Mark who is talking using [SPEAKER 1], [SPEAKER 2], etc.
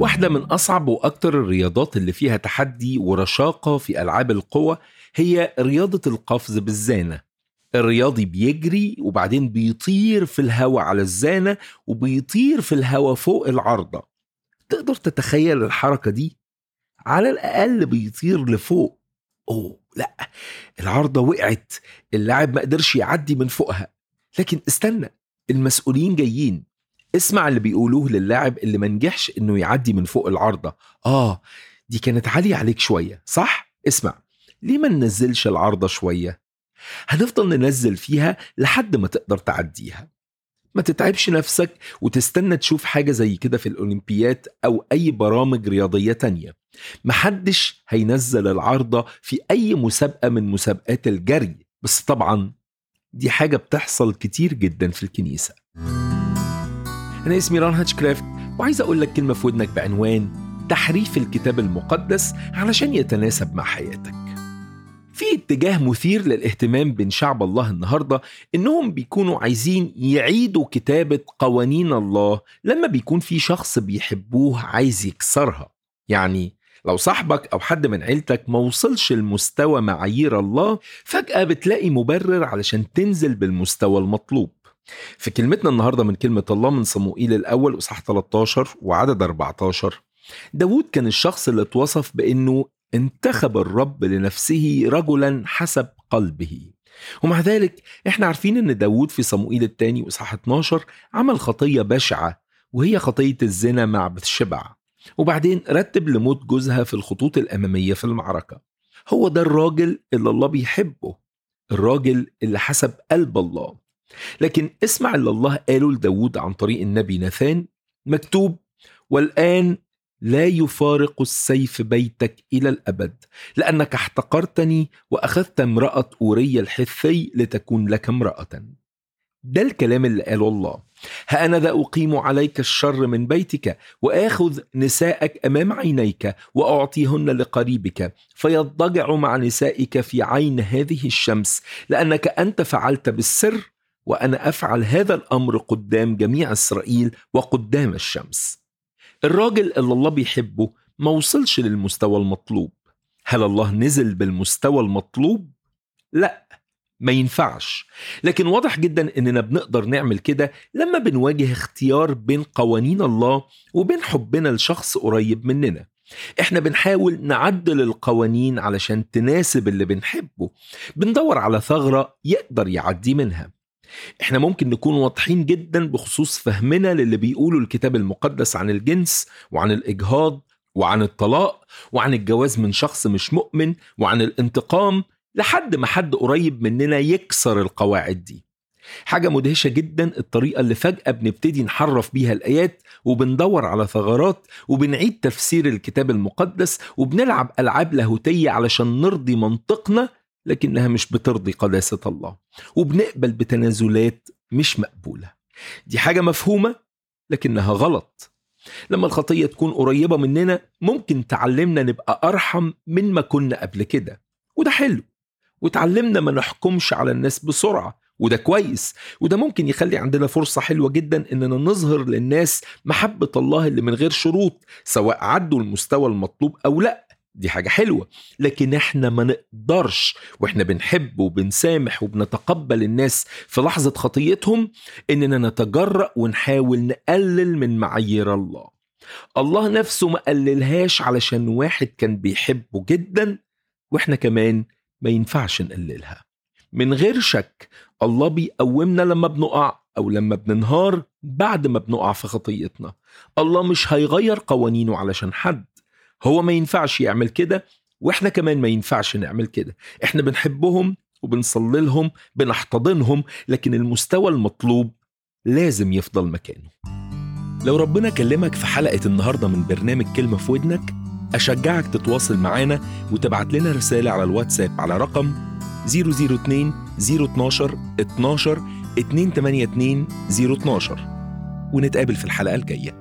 [SPEAKER 1] واحدة من أصعب وأكتر الرياضات اللي فيها تحدي ورشاقة في ألعاب القوى هي رياضة القفز بالزانة الرياضي بيجري وبعدين بيطير في الهواء على الزانة وبيطير في الهواء فوق العارضة تقدر تتخيل الحركة دي؟ على الأقل بيطير لفوق أوه لا العارضة وقعت اللاعب ما قدرش يعدي من فوقها لكن استنى المسؤولين جايين اسمع اللي بيقولوه للاعب اللي ما نجحش انه يعدي من فوق العارضة اه دي كانت عالية عليك شوية صح؟ اسمع ليه ما ننزلش العارضة شوية؟ هنفضل ننزل فيها لحد ما تقدر تعديها ما تتعبش نفسك وتستنى تشوف حاجة زي كده في الأولمبيات أو أي برامج رياضية تانية محدش هينزل العارضة في أي مسابقة من مسابقات الجري بس طبعا دي حاجة بتحصل كتير جدا في الكنيسة أنا اسمي ران هاتشكرافت وعايز أقول لك كلمة في ودنك بعنوان تحريف الكتاب المقدس علشان يتناسب مع حياتك في اتجاه مثير للاهتمام بين شعب الله النهارده انهم بيكونوا عايزين يعيدوا كتابه قوانين الله لما بيكون في شخص بيحبوه عايز يكسرها يعني لو صاحبك او حد من عيلتك ما وصلش لمستوى معايير الله فجاه بتلاقي مبرر علشان تنزل بالمستوى المطلوب في كلمتنا النهارده من كلمه الله من صموئيل الاول اصحاح 13 وعدد 14 داود كان الشخص اللي اتوصف بانه انتخب الرب لنفسه رجلا حسب قلبه ومع ذلك احنا عارفين ان داود في صموئيل الثاني واصحاح 12 عمل خطية بشعة وهي خطية الزنا مع بثشبع وبعدين رتب لموت جوزها في الخطوط الأمامية في المعركة هو ده الراجل اللي الله بيحبه الراجل اللي حسب قلب الله لكن اسمع اللي الله قاله لداود عن طريق النبي ناثان مكتوب والآن لا يفارق السيف بيتك إلى الأبد لأنك احتقرتني وأخذت امرأة أورية الحثي لتكون لك امرأة ده الكلام اللي قاله الله ها أنا ذا أقيم عليك الشر من بيتك وآخذ نساءك أمام عينيك وأعطيهن لقريبك فيضجع مع نسائك في عين هذه الشمس لأنك أنت فعلت بالسر وأنا أفعل هذا الأمر قدام جميع إسرائيل وقدام الشمس الراجل اللي الله بيحبه ما وصلش للمستوى المطلوب هل الله نزل بالمستوى المطلوب؟ لا ما ينفعش لكن واضح جدا اننا بنقدر نعمل كده لما بنواجه اختيار بين قوانين الله وبين حبنا لشخص قريب مننا احنا بنحاول نعدل القوانين علشان تناسب اللي بنحبه بندور على ثغرة يقدر يعدي منها احنا ممكن نكون واضحين جدا بخصوص فهمنا للي بيقوله الكتاب المقدس عن الجنس وعن الاجهاض وعن الطلاق وعن الجواز من شخص مش مؤمن وعن الانتقام لحد ما حد قريب مننا يكسر القواعد دي حاجة مدهشة جدا الطريقة اللي فجأة بنبتدي نحرف بيها الآيات وبندور على ثغرات وبنعيد تفسير الكتاب المقدس وبنلعب ألعاب لاهوتية علشان نرضي منطقنا لكنها مش بترضي قداسة الله وبنقبل بتنازلات مش مقبولة دي حاجة مفهومة لكنها غلط لما الخطية تكون قريبة مننا ممكن تعلمنا نبقى أرحم من ما كنا قبل كده وده حلو وتعلمنا ما نحكمش على الناس بسرعة وده كويس وده ممكن يخلي عندنا فرصة حلوة جدا إننا نظهر للناس محبة الله اللي من غير شروط سواء عدوا المستوى المطلوب أو لأ دي حاجة حلوة لكن احنا ما نقدرش واحنا بنحب وبنسامح وبنتقبل الناس في لحظة خطيتهم اننا نتجرأ ونحاول نقلل من معايير الله الله نفسه ما قللهاش علشان واحد كان بيحبه جدا واحنا كمان ما ينفعش نقللها من غير شك الله بيقومنا لما بنقع أو لما بننهار بعد ما بنقع في خطيتنا الله مش هيغير قوانينه علشان حد هو ما ينفعش يعمل كده واحنا كمان ما ينفعش نعمل كده احنا بنحبهم وبنصلي لهم بنحتضنهم لكن المستوى المطلوب لازم يفضل مكانه لو ربنا كلمك في حلقة النهاردة من برنامج كلمة في ودنك أشجعك تتواصل معانا وتبعت لنا رسالة على الواتساب على رقم 002 012 12 282 012 ونتقابل في الحلقة الجاية